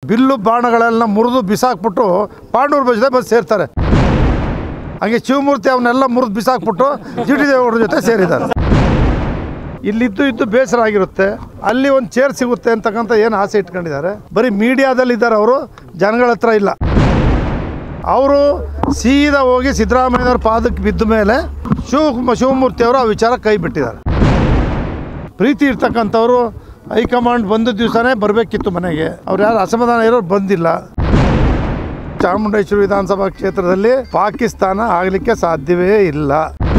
Bill ಬಾಣಗಳೆಲ್ಲ ಮುರಿದು ಬಿಸಾಕ್ಬಿಟ್ಟು ಪಾಂಡೂರು bus bus ಸೇರ್ತಾರೆ ಹಾಗೆ ಶಿವಮೂರ್ತಿ ಅವನ್ನೆಲ್ಲ ಮುರಿದು ಬಿಸಾಕ್ಬಿಟ್ಟು ಜಿ ಟಿ ದೇವೇಗೌಡರ ಜೊತೆ ಸೇರಿದ್ದಾರೆ ಇಲ್ಲಿದ್ದು ಇದ್ದು ಬೇಸರ ಆಗಿರುತ್ತೆ ಅಲ್ಲಿ ಒಂದು ಚೇರ್ ಸಿಗುತ್ತೆ ಅಂತಕ್ಕಂಥ ಏನು ಆಸೆ ಇಟ್ಕೊಂಡಿದ್ದಾರೆ ಬರೀ ಮೀಡಿಯಾದಲ್ಲಿ ಇದ್ದಾರೆ ಅವರು ಜನಗಳ ಹತ್ರ ಇಲ್ಲ ಅವರು ಸೀದಾ ಹೋಗಿ ಸಿದ್ದರಾಮಯ್ಯನವ್ರ ಪಾದಕ್ಕೆ ಬಿದ್ದ ಮೇಲೆ ಶಿವ ಶಿವಮೂರ್ತಿ ಅವರು ಆ ವಿಚಾರ ಕೈ ಬಿಟ್ಟಿದ್ದಾರೆ ಪ್ರೀತಿ ಇರ್ತಕ್ಕಂಥವ್ರು ಹೈಕಮಾಂಡ್ ಬಂದ ದಿವಸನೇ ಬರಬೇಕಿತ್ತು ಮನೆಗೆ ಅವ್ರು ಯಾರು ಅಸಮಾಧಾನ ಇರೋರು ಬಂದಿಲ್ಲ ಚಾಮುಂಡೇಶ್ವರಿ ವಿಧಾನಸಭಾ ಕ್ಷೇತ್ರದಲ್ಲಿ ಪಾಕಿಸ್ತಾನ ಆಗಲಿಕ್ಕೆ ಸಾಧ್ಯವೇ ಇಲ್ಲ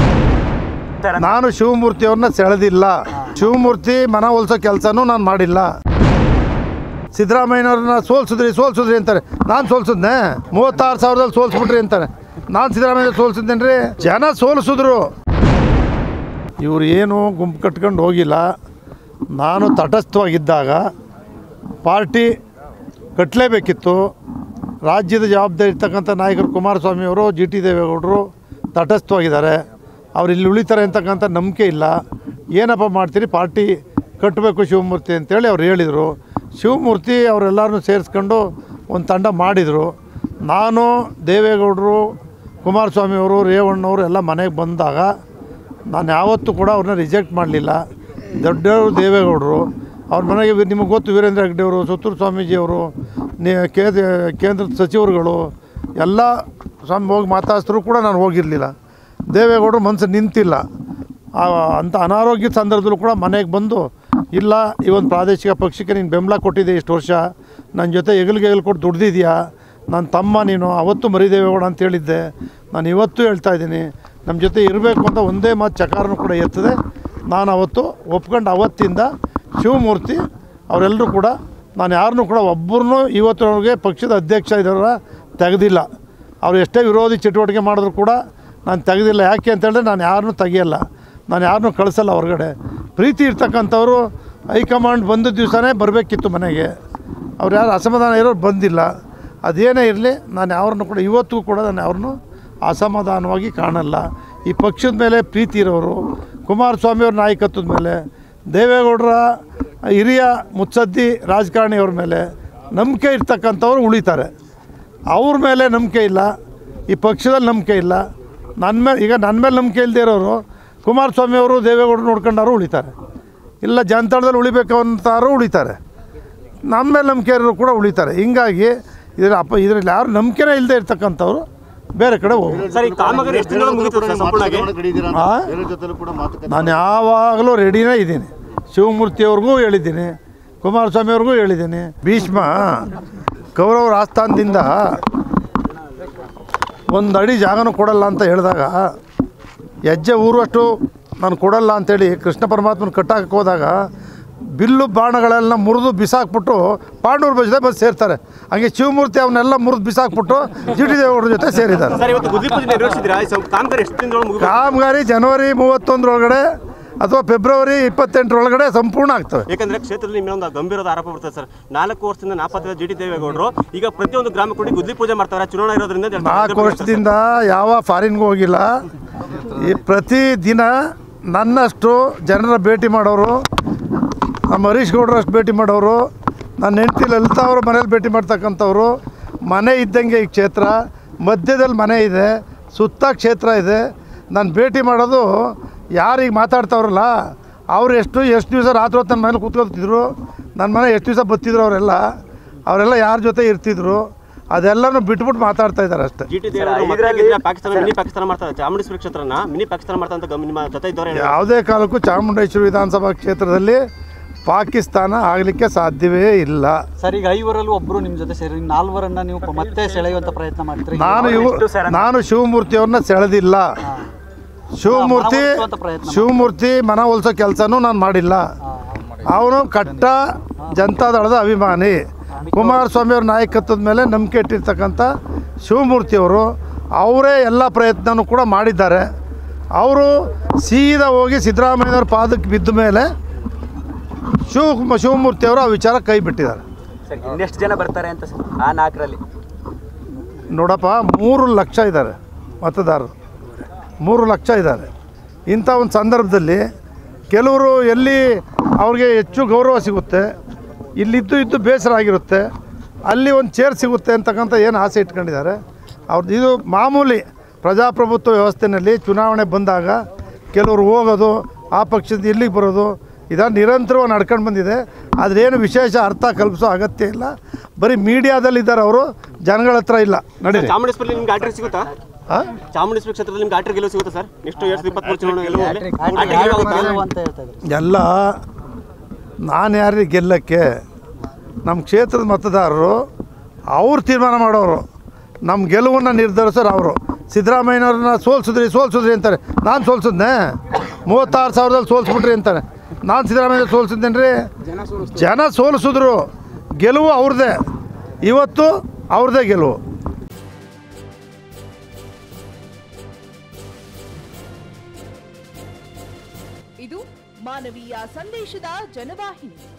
ನಾನು ಶಿವಮೂರ್ತಿ ಅವ್ರನ್ನ ಸೆಳೆದಿಲ್ಲ ಶಿವಮೂರ್ತಿ ಮನ ಹೊಲ್ಸೋ ಕೆಲಸನೂ ನಾನು ಮಾಡಿಲ್ಲ ಸಿದ್ದರಾಮಯ್ಯನವ್ರನ್ನ ಸೋಲ್ಸಿದ್ರಿ ಸೋಲ್ಸಿದ್ರಿ ಅಂತಾರೆ ನಾನು ಸೋಲ್ಸಿದ್ನೆ ಮೂವತ್ತಾರು ಸಾವಿರದಲ್ಲಿ ಸೋಲ್ಸ್ಬಿಟ್ರಿ ಅಂತಾರೆ ನಾನು ಸಿದ್ದರಾಮಯ್ಯ ಸೋಲ್ಸಿದ್ದೇನೆ ರೀ ಜನ ಸೋಲಿಸಿದ್ರು ಇವ್ರು ಏನು ಗುಂಪು ಕಟ್ಕೊಂಡು ಹೋಗಿಲ್ಲ ನಾನು ತಟಸ್ಥವಾಗಿದ್ದಾಗ ಪಾರ್ಟಿ ಕಟ್ಟಲೇಬೇಕಿತ್ತು ರಾಜ್ಯದ ಜವಾಬ್ದಾರಿ ಇರ್ತಕ್ಕಂಥ ನಾಯಕರು ಕುಮಾರಸ್ವಾಮಿಯವರು ಜಿ ಟಿ ದೇವೇಗೌಡರು ತಟಸ್ಥವಾಗಿದ್ದಾರೆ ಅವ್ರು ಇಲ್ಲಿ ಉಳಿತಾರೆ ಅಂತಕ್ಕಂಥ ನಂಬಿಕೆ ಇಲ್ಲ ಏನಪ್ಪ ಮಾಡ್ತೀರಿ ಪಾರ್ಟಿ ಕಟ್ಟಬೇಕು ಶಿವಮೂರ್ತಿ ಅಂತೇಳಿ ಅವ್ರು ಹೇಳಿದರು ಶಿವಮೂರ್ತಿ ಅವರೆಲ್ಲರನ್ನೂ ಸೇರಿಸ್ಕೊಂಡು ಒಂದು ತಂಡ ಮಾಡಿದರು ನಾನು ದೇವೇಗೌಡರು ಕುಮಾರಸ್ವಾಮಿಯವರು ರೇವಣ್ಣವರು ಎಲ್ಲ ಮನೆಗೆ ಬಂದಾಗ ನಾನು ಯಾವತ್ತೂ ಕೂಡ ಅವ್ರನ್ನ ರಿಜೆಕ್ಟ್ ಮಾಡಲಿಲ್ಲ ದೊಡ್ಡವರು ದೇವೇಗೌಡರು ಅವ್ರ ಮನೆಗೆ ವಿ- ನಿಮಗೆ ಗೊತ್ತು ವೀರೇಂದ್ರ ಹೆಗ್ಡೆಯವರು ಸುತ್ತೂರು ಸ್ವಾಮೀಜಿಯವರು ನೇ ಕೇ- ಕೇಂದ್ರದ ಸಚಿವರುಗಳು ಎಲ್ಲ ಸ್ವಾಮಿ ಹೋಗಿ ಮಾತಾಡಿಸಿದ್ರು ಕೂಡ ನಾನು ಹೋಗಿರಲಿಲ್ಲ ದೇವೇಗೌಡರು ಮನಸ್ಸು ನಿಂತಿಲ್ಲ ಆ, ಅಂಥ ಅನಾರೋಗ್ಯದ ಸಂದರ್ಭದಲ್ಲೂ ಕೂಡ ಮನೆಗೆ ಬಂದು ಇಲ್ಲ ಈ ಒಂದು ಪ್ರಾದೇಶಿಕ ಪಕ್ಷಕ್ಕೆ ನೀನು ಬೆಂಬಲ ಕೊಟ್ಟಿದ್ದೆ ಇಷ್ಟು ವರ್ಷ ನನ್ನ ಜೊತೆ ಎಗಲ್ಗೆ ಎಗಲ್ ಕೊಟ್ಟು ದುಡ್ದಿದ್ಯಾ ನನ್ನ ತಮ್ಮ ನೀನು ಅವತ್ತು ಮರಿದೇವೇಗೌಡ ಅಂತ ಹೇಳಿದ್ದೆ ನಾನು ಇವತ್ತು ಹೇಳ್ತಾ ಇದ್ದೀನಿ ನಮ್ಮ ಜೊತೆ ಇರಬೇಕು ಅಂತ ಒಂದೇ ಮಾತು ಚಕಾರನು ಕೂಡ ಎತ್ತದೆ ನಾನು ಅವತ್ತು ಒಪ್ಕೊಂಡು ಅವತ್ತಿಂದ ಶಿವಮೂರ್ತಿ ಅವರೆಲ್ಲರೂ ಕೂಡ ನಾನು ಯಾರನ್ನೂ ಕೂಡ ಒಬ್ಬರನ್ನೂ ಇವತ್ತಿನವ್ರಿಗೆ ಪಕ್ಷದ ಅಧ್ಯಕ್ಷ ಇದ್ದವರ ತೆಗೆದಿಲ್ಲ ಅವ್ರು ಎಷ್ಟೇ ವಿರೋಧಿ ಚಟುವಟಿಕೆ ಮಾಡಿದ್ರು ಕೂಡ ನಾನು ತೆಗೆದಿಲ್ಲ ಯಾಕೆ ಅಂತೇಳಿದ್ರೆ ನಾನು ಯಾರನ್ನೂ ತೆಗಿಯಲ್ಲ ನಾನು ಯಾರನ್ನೂ ಕಳಿಸಲ್ಲ ಹೊರಗಡೆ ಪ್ರೀತಿ ಇರ್ತಕ್ಕಂಥವ್ರು ಹೈಕಮಾಂಡ್ ಬಂದ ದಿವಸನೇ ಬರಬೇಕಿತ್ತು ಮನೆಗೆ ಅವ್ರು ಯಾರು ಅಸಮಾಧಾನ ಇರೋರು ಬಂದಿಲ್ಲ ಅದೇನೇ ಇರಲಿ ನಾನು ಯಾರನ್ನು ಕೂಡ ಇವತ್ತು ಕೂಡ ನಾನು ಅವ್ರನ್ನೂ ಅಸಮಾಧಾನವಾಗಿ ಕಾಣಲ್ಲ ಈ ಪಕ್ಷದ ಮೇಲೆ ಪ್ರೀತಿ ಇರೋರು ಕುಮಾರಸ್ವಾಮಿಯವ್ರ ನಾಯಕತ್ವದ ಮೇಲೆ ದೇವೇಗೌಡರ ಹಿರಿಯ ಮುತ್ಸದ್ದಿ ರಾಜಕಾರಣಿಯವ್ರ ಮೇಲೆ ನಂಬಿಕೆ ಇರ್ತಕ್ಕಂಥವ್ರು ಉಳಿತಾರೆ ಅವ್ರ ಮೇಲೆ ನಂಬಿಕೆ ಇಲ್ಲ ಈ ಪಕ್ಷದಲ್ಲಿ ನಂಬಿಕೆ ಇಲ್ಲ ನನ್ನ ಮೇಲೆ ಈಗ ನನ್ನ ಮೇಲೆ ನಂಬಿಕೆ ಇಲ್ಲದೆ ಇರೋರು ಕುಮಾರಸ್ವಾಮಿ ಅವರು ದೇವೇಗೌಡರು ನೋಡ್ಕೊಂಡಾರು ಉಳಿತಾರೆ ಇಲ್ಲ ಜನತಾಳದಲ್ಲಿ ಉಳಿಬೇಕು ಅಂತಾರು ಉಳಿತಾರೆ ನಮ್ಮ ಮೇಲೆ ನಂಬಿಕೆ ಇರೋರು ಕೂಡ ಉಳಿತಾರೆ ಹಿಂಗಾಗಿ ಇದ್ರ ಅಪ್ಪ ಇದರಲ್ಲಿ ಯಾರು ನಂಬಿಕೆನೇ ಇಲ್ಲದೆ ಇರ್ತಕ್ಕಂಥವ್ರು ಬೇರೆ ಕಡೆ ಹೋಗ್ಬೋದು ಸರ್ ಈ ಕಾಮಗಾರಿ ಎಷ್ಟು ತಿಂಗಳು ಮುಗಿತು ಸರ್ ಸಂಪೂರ್ಣವಾಗಿ ಆ? ಜೊತೆ ಕೂಡ ಮಾತುಕತೆ ನಾನು ಯಾವಾಗಲೂ ರೆಡಿನೇ ಇದ್ದೀನಿ ಶಿವಮೂರ್ತಿಯವ್ರಿಗೂ ಹೇಳಿದ್ದೀನಿ ಕುಮಾರಸ್ವಾಮಿಯವ್ರಿಗೂ ಹೇಳಿದ್ದೀನಿ ಭೀಷ್ಮ ಕೌರವರ ಆಸ್ಥಾನದಿಂದ ಒಂದು ಅಡಿ ಜಾಗನೂ ಕೊಡಲ್ಲ ಅಂತ ಹೇಳಿದಾಗ ಹೆಜ್ಜೆ ಊರುವಷ್ಟು ನಾನು ಕೊಡಲ್ಲ ಅಂತೇಳಿ ಕೃಷ್ಣ ಪರಮಾತ್ಮನ ಕಟ್ಟಾಕಕ್ಕೆ ಹೋದಾಗ ಬಿಲ್ಲು ಬಾಣಗಳೆಲ್ಲ ಮುರಿದು ಬಿಸಾಕ್ಬಿಟ್ಟು ಪಾಂಡೂರು ಬಸ್ ಬಸ್ ಸೇರ್ತಾರೆ ಹಾಗೆ ಶಿವಮೂರ್ತಿ ಅವನ್ನೆಲ್ಲ ಮುರಿದು ಬಿಸಾಕ್ಬಿಟ್ಟು ಜಿ ಟಿ ದೇವೇಗೌಡರ ಜೊತೆ ಸೇರಿದ್ದಾರೆ ಸರ್ ಇವತ್ತು ಗುದ್ಲಿ ಪೂಜೆ ನೆರವೇರಿಸಿದ್ರಾ ಈ ಸಂ- ಕಾಮಗಾರಿ ಎಷ್ಟು ತಿಂಗಳು ಮುಗಿತು ಕಾಮಗಾರಿ ಜನವರಿ ಮೂವತ್ತೊಂದರೊಳಗಡೆ ಅಥವಾ ಫೆಬ್ರವರಿ ಇಪ್ಪತ್ತೆಂಟರೊಳಗಡೆ ಸಂಪೂರ್ಣ ಆಗ್ತವೆ ಯಾಕಂದ್ರೆ ಕ್ಷೇತ್ರದಲ್ಲಿ ನಿಮ್ಮೊಂದು ಗಂಭೀರದ ಆರೋಪ ಬರ್ತದೆ ಸರ್ ನಾಲ್ಕು ವರ್ಷದಿಂದ ನಾಪತ್ತೆ ಜಿ ಟಿ ದೇವೇಗೌಡರು ಈಗ ಪ್ರತಿಯೊಂದು ಗ್ರಾಮ ಕೂಡಿ ಗುದ್ಲಿ ಪೂಜೆ ಮಾಡ್ತಾರೆ ಚುನಾವಣೆ ಇರೋದ್ರಿಂದ ನಾಲ್ಕು ವರ್ಷದಿಂದ ಯಾವ ಫಾರಿನ್ಗೂ ಹೋಗಿಲ್ಲ ಈ ಪ್ರತಿ ದಿನ ನನ್ನಷ್ಟು ಜನರ ಭೇಟಿ ಮಾಡೋರು ನಮ್ಮ ಹರೀಶ್ ಗೌಡ್ರು ಅಷ್ಟು ಭೇಟಿ ಮಾಡೋರು ನನ್ನ ಹೆಂಡತಿ ಲಲಿತಾ ಅವರ ಮನೇಲಿ ಭೇಟಿ ಮಾಡ್ತಕ್ಕಂಥವ್ರು ಮನೆ ಇದ್ದಂಗೆ ಈ ಕ್ಷೇತ್ರ ಮಧ್ಯದಲ್ಲಿ ಮನೆ ಇದೆ ಸುತ್ತ ಕ್ಷೇತ್ರ ಇದೆ ನಾನು ಭೇಟಿ ಮಾಡೋದು ಯಾರಿಗೆ ಮಾತಾಡ್ತಾವ್ರಲ್ಲ ಅವ್ರು ಎಷ್ಟು ಎಷ್ಟು ದಿವಸ ರಾತ್ರಿ ಹೊತ್ತು ನನ್ನ ಮನೇಲಿ ಕೂತ್ಕೊಳ್ತಿದ್ರು ನನ್ನ ಮನೆ ಎಷ್ಟು ದಿವಸ ಬತ್ತಿದ್ರು ಅವರೆಲ್ಲ ಅವರೆಲ್ಲ ಯಾರ ಜೊತೆ ಇರ್ತಿದ್ರು ಅದೆಲ್ಲನೂ ಬಿಟ್ಬಿಟ್ಟು ಮಾತಾಡ್ತಾ ಇದ್ದಾರೆ ಅಷ್ಟೇ ಜಿ ಟಿ ದೇವೇಗೌಡರು ಮತ್ತೆ ಗೆದ್ರೆ ಪಾಕಿಸ್ತಾನ ಮಿನಿ ಪಾಕಿಸ್ತಾನ ಮಾಡ್ತಾರೆ ಚಾಮುಂಡೇಶ್ವರಿ ಕ್ಷೇತ್ರನ ಮಿನಿ ಪಾಕಿಸ್ತಾನ ಮಾಡ್ತಾರೆ ಅಂತ ಗಮ್- ನಿಮ್ಮ ಜೊತೆ ಇದ್ದವ್ರು ಹೇಳಿದ್ರು. ಯಾವುದೇ ಕಾಲಕ್ಕೂ ಚಾಮುಂಡೇಶ್ವರಿ ವಿಧಾನಸಭಾ ಕ್ಷೇತ್ರದಲ್ಲಿ ಪಾಕಿಸ್ತಾನ ಆಗಲಿಕ್ಕೆ ಸಾಧ್ಯವೇ ಇಲ್ಲ ಸರ್ ಈಗ ಐವರಲ್ಲೂ ಒಬ್ರು ನಿಮ್ ಜೊತೆ ಸೇರಿ ನಾಲ್ವರನ್ನ ನೀವು ಪ- ಮತ್ತೆ ಸೆಳೆಯುವಂತ ಪ್ರಯತ್ನ ಮಾಡ್ತೀರಿ ನಾನು ಇವು ನಾನು ಶಿವಮೂರ್ತಿ ಅವ್ರನ್ನ ಸೆಳೆದಿಲ್ಲ ಶಿವಮೂರ್ತಿ ಮನವೊಲಿಸುವಂತ ಪ್ರಯತ್ನ ಶಿವಮೂರ್ತಿ ಮನ ಹೊಲ್ಸೋ ಕೆಲಸನೂ ನಾನು ಮಾಡಿಲ್ಲ ಅವನು ಕಟ್ಟ ಜನತಾದಳದ ಅಭಿಮಾನಿ ಕುಮಾರಸ್ವಾಮಿ ಅವ್ರ ನಾಯಕತ್ವದ ಮೇಲೆ ನಂಬಿಕೆ ಇಟ್ಟಿರ್ತಕ್ಕಂಥ ಶಿವಮೂರ್ತಿಯವರು ಅವರೇ ಎಲ್ಲ ಪ್ರಯತ್ನನೂ ಕೂಡ ಮಾಡಿದ್ದಾರೆ ಅವರು ಸೀದಾ ಹೋಗಿ ಸಿದ್ದರಾಮಯ್ಯನವ್ರ ಪಾದಕ್ಕೆ ಬಿದ್ದ ಮೇಲೆ ಶಿವ ಶಿವಮೂರ್ತಿಯವರು ಆ ವಿಚಾರ ಕೈ ಬಿಟ್ಟಿದ್ದಾರೆ ಸರ್ ಇನ್ನೆಷ್ಟು ಜನ ಬರ್ತಾರೆ ಅಂತ ಸರ್ ಆ ನಾಲ್ಕರಲ್ಲಿ ನೋಡಪ್ಪ ಮೂರು ಲಕ್ಷ ಇದ್ದಾರೆ ಮತದಾರರು ಮೂರು ಲಕ್ಷ ಇದ್ದಾರೆ ಇಂಥ ಒಂದು ಸಂದರ್ಭದಲ್ಲಿ ಕೆಲವರು ಎಲ್ಲಿ ಅವ್ರಿಗೆ ಹೆಚ್ಚು ಗೌರವ ಸಿಗುತ್ತೆ ಇಲ್ಲಿದ್ದು ಇದ್ದು ಬೇಸರ ಆಗಿರುತ್ತೆ ಅಲ್ಲಿ ಒಂದು ಚೇರ್ ಸಿಗುತ್ತೆ ಅಂತಕ್ಕಂಥ ಏನು ಆಸೆ ಇಟ್ಕೊಂಡಿದ್ದಾರೆ ಅವ್ರದ್ದು ಇದು ಮಾಮೂಲಿ ಪ್ರಜಾಪ್ರಭುತ್ವ ವ್ಯವಸ್ಥೆಯಲ್ಲಿ ಚುನಾವಣೆ ಬಂದಾಗ ಕೆಲವರು ಹೋಗೋದು ಆ ಪಕ್ಷದ ಇಲ್ಲಿಗೆ ಬರೋದು ಇದನ್ನು ನಿರಂತರವಾಗಿ ನಡ್ಕೊಂಡು ಬಂದಿದೆ ಅದ್ರೇನು ವಿಶೇಷ ಅರ್ಥ ಕಲ್ಪಿಸೋ ಅಗತ್ಯ ಇಲ್ಲ ಬರೀ ಮೀಡಿಯಾದಲ್ಲಿ ಇದ್ದಾರೆ ಅವರು ಜನಗಳ ಹತ್ರ ಇಲ್ಲ ನಡೀರಿ ಚಾಮುಂಡೇಶ್ವರಿ ನಿಮ್ಗೆ ಆಟ್ರಿ ಸಿಗುತ್ತಾ ಹಾಂ ಚಾಮುಂಡೇಶ್ವರಿ ಕ್ಷೇತ್ರದಲ್ಲಿ ನಿಮ್ಗೆ ಆಟ್ರಿ ಗೆಲುವು ಸಿಗುತ್ತಾ ಸರ್ ನೆಕ್ಸ್ಟ್ ಎರಡ್ ಸಾವಿರದ ಇಪ್ಪತ್ಮೂರು ಚುನಾವಣೆ ಗೆಲುವು ಹ್ಯಾಟ್ರಿಕ್ ಗೆಲುವು ಅಂತ ಹೇಳ್ತಾ ಇದ್ರು ಎಲ್ಲ ನಾನು ಯಾರಿಗೆ ಗೆಲ್ಲಕ್ಕೆ ನಮ್ಮ ಕ್ಷೇತ್ರದ ಮತದಾರರು ಅವ್ರು ತೀರ್ಮಾನ ಮಾಡೋರು ನಮ್ಮ ಗೆಲುವನ್ನು ನಿರ್ಧರಿಸೋರು ಅವರು ಸಿದ್ದರಾಮಯ್ಯನವ್ರನ್ನ ಸೋಲ್ಸಿದ್ರಿ ಸೋಲ್ಸಿದ್ರಿ ಅಂತಾರೆ ನಾನು ಸೋಲ್ಸಿದ್ನೆ ಮೂವತ್ತಾರು ಸಾವಿರದಲ್ಲಿ ಸೋಲ್ಸ್ಬಿಟ್ರಿ ಅಂತಾರೆ ನಾನು ಸಿದ್ದರಾಮಯ್ಯ ಸೋಲ್ಸಿದ್ದೇನೆ ರೀ ಜನ ಸೋಲಿಸಿದ್ರು ಗೆಲುವು ಅವ್ರದ್ದೇ ಇವತ್ತು ಅವ್ರದ್ದೇ ಗೆಲುವು ಇದು ಮಾನವೀಯ ಸಂದೇಶದ ಜನವಾಹಿನಿ